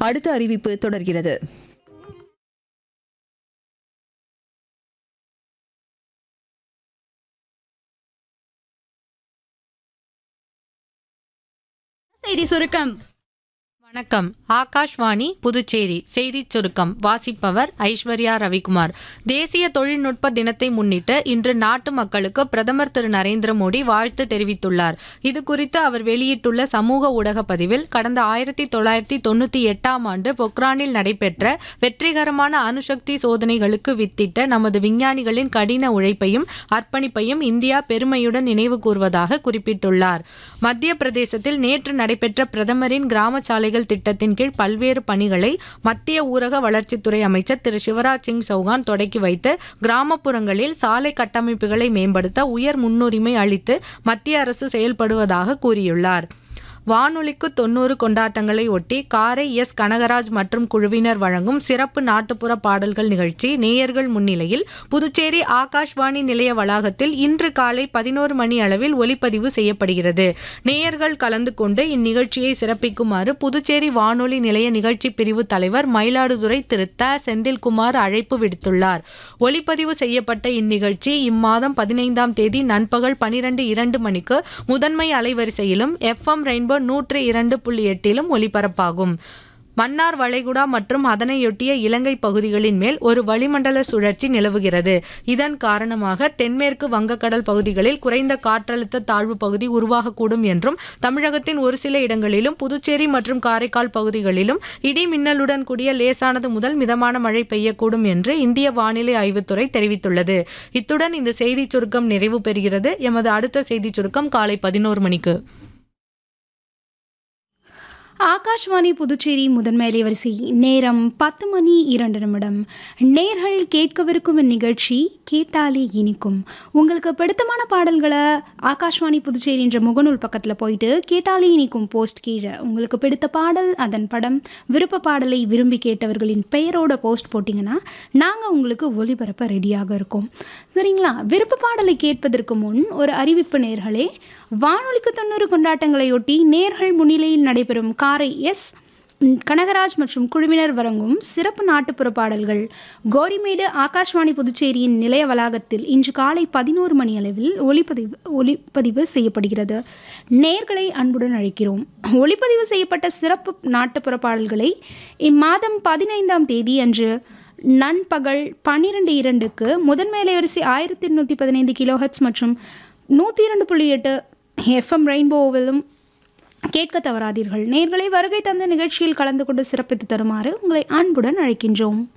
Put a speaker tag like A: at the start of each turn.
A: அடுத்த அறிவிப்பு தொடர்கிறது
B: செய்தி சுருக்கம்
C: வணக்கம் ஆகாஷ்வாணி புதுச்சேரி செய்திச் சுருக்கம் வாசிப்பவர் ஐஸ்வர்யா ரவிக்குமார் தேசிய தொழில்நுட்ப தினத்தை முன்னிட்டு இன்று நாட்டு மக்களுக்கு பிரதமர் திரு நரேந்திர மோடி வாழ்த்து தெரிவித்துள்ளார் இது குறித்து அவர் வெளியிட்டுள்ள சமூக ஊடக பதிவில் கடந்த ஆயிரத்தி தொள்ளாயிரத்தி தொண்ணூற்றி எட்டாம் ஆண்டு பொக்ரானில் நடைபெற்ற வெற்றிகரமான அணுசக்தி சோதனைகளுக்கு வித்திட்ட நமது விஞ்ஞானிகளின் கடின உழைப்பையும் அர்ப்பணிப்பையும் இந்தியா பெருமையுடன் நினைவு கூர்வதாக குறிப்பிட்டுள்ளார் மத்திய பிரதேசத்தில் நேற்று நடைபெற்ற பிரதமரின் கிராம சாலைகள் திட்டத்தின் கீழ் பல்வேறு பணிகளை மத்திய ஊரக வளர்ச்சித்துறை அமைச்சர் திரு சிவராஜ் சிங் சௌகான் தொடக்கி வைத்து கிராமப்புறங்களில் சாலை கட்டமைப்புகளை மேம்படுத்த உயர் முன்னுரிமை அளித்து மத்திய அரசு செயல்படுவதாக கூறியுள்ளார் வானொலிக்கு தொண்ணூறு கொண்டாட்டங்களை ஒட்டி காரை எஸ் கனகராஜ் மற்றும் குழுவினர் வழங்கும் சிறப்பு நாட்டுப்புற பாடல்கள் நிகழ்ச்சி நேயர்கள் முன்னிலையில் புதுச்சேரி ஆகாஷ்வாணி நிலைய வளாகத்தில் இன்று காலை பதினோரு மணி அளவில் ஒலிப்பதிவு செய்யப்படுகிறது நேயர்கள் கலந்து கொண்டு இந்நிகழ்ச்சியை சிறப்பிக்குமாறு புதுச்சேரி வானொலி நிலைய நிகழ்ச்சி பிரிவு தலைவர் மயிலாடுதுறை திரு த செந்தில்குமார் அழைப்பு விடுத்துள்ளார் ஒலிப்பதிவு செய்யப்பட்ட இந்நிகழ்ச்சி இம்மாதம் பதினைந்தாம் தேதி நண்பகல் பனிரெண்டு இரண்டு மணிக்கு முதன்மை அலைவரிசையிலும் எஃப்எம் ரெயின்போ நூற்று இரண்டு புள்ளி எட்டிலும் ஒலிபரப்பாகும் மன்னார் வளைகுடா மற்றும் அதனையொட்டிய இலங்கை பகுதிகளின் மேல் ஒரு வளிமண்டல சுழற்சி நிலவுகிறது இதன் காரணமாக தென்மேற்கு வங்கக்கடல் பகுதிகளில் குறைந்த காற்றழுத்த தாழ்வு பகுதி உருவாகக்கூடும் என்றும் தமிழகத்தின் ஒரு சில இடங்களிலும் புதுச்சேரி மற்றும் காரைக்கால் பகுதிகளிலும் இடி மின்னலுடன் கூடிய லேசானது முதல் மிதமான மழை பெய்யக்கூடும் என்று இந்திய வானிலை ஆய்வுத்துறை தெரிவித்துள்ளது இத்துடன் இந்த செய்திச் சுருக்கம் நிறைவு பெறுகிறது எமது அடுத்த செய்திச் சுருக்கம் காலை பதினோரு மணிக்கு
D: ஆகாஷ்வாணி புதுச்சேரி முதன்மை அலைவரிசை நேரம் பத்து மணி இரண்டு நிமிடம் நேர்கள் கேட்கவிருக்கும் இந்நிகழ்ச்சி கேட்டாலே இனிக்கும் உங்களுக்கு பிடித்தமான பாடல்களை ஆகாஷ்வாணி புதுச்சேரி என்ற முகநூல் பக்கத்தில் போயிட்டு கேட்டாலே இனிக்கும் போஸ்ட் கீழே உங்களுக்கு பிடித்த பாடல் அதன் படம் விருப்ப பாடலை விரும்பி கேட்டவர்களின் பெயரோட போஸ்ட் போட்டிங்கன்னா நாங்கள் உங்களுக்கு ஒளிபரப்ப ரெடியாக இருக்கோம் சரிங்களா விருப்ப பாடலை கேட்பதற்கு முன் ஒரு அறிவிப்பு நேர்களே வானொலிக்கு தொண்ணூறு கொண்டாட்டங்களையொட்டி நேர்கள் முன்னிலையில் நடைபெறும் காரை எஸ் கனகராஜ் மற்றும் குழுவினர் வழங்கும் சிறப்பு நாட்டுப்புற பாடல்கள் கோரிமேடு ஆகாஷ்வாணி புதுச்சேரியின் நிலைய வளாகத்தில் இன்று காலை பதினோரு மணி அளவில் ஒளிப்பதிவு ஒளிப்பதிவு செய்யப்படுகிறது நேர்களை அன்புடன் அழைக்கிறோம் ஒளிப்பதிவு செய்யப்பட்ட சிறப்பு நாட்டுப்புற பாடல்களை இம்மாதம் பதினைந்தாம் தேதி அன்று நண்பகல் பன்னிரெண்டு இரண்டுக்கு முதன்மை அலைவரிசை ஆயிரத்தி இருநூற்றி பதினைந்து கிலோஹெட்ஸ் மற்றும் நூற்றி இரண்டு புள்ளி எட்டு எஃப்எம் ரெயின்போவிலும் கேட்க தவறாதீர்கள் நேர்களை வருகை தந்த நிகழ்ச்சியில் கலந்து கொண்டு சிறப்பித்து தருமாறு உங்களை அன்புடன் அழைக்கின்றோம்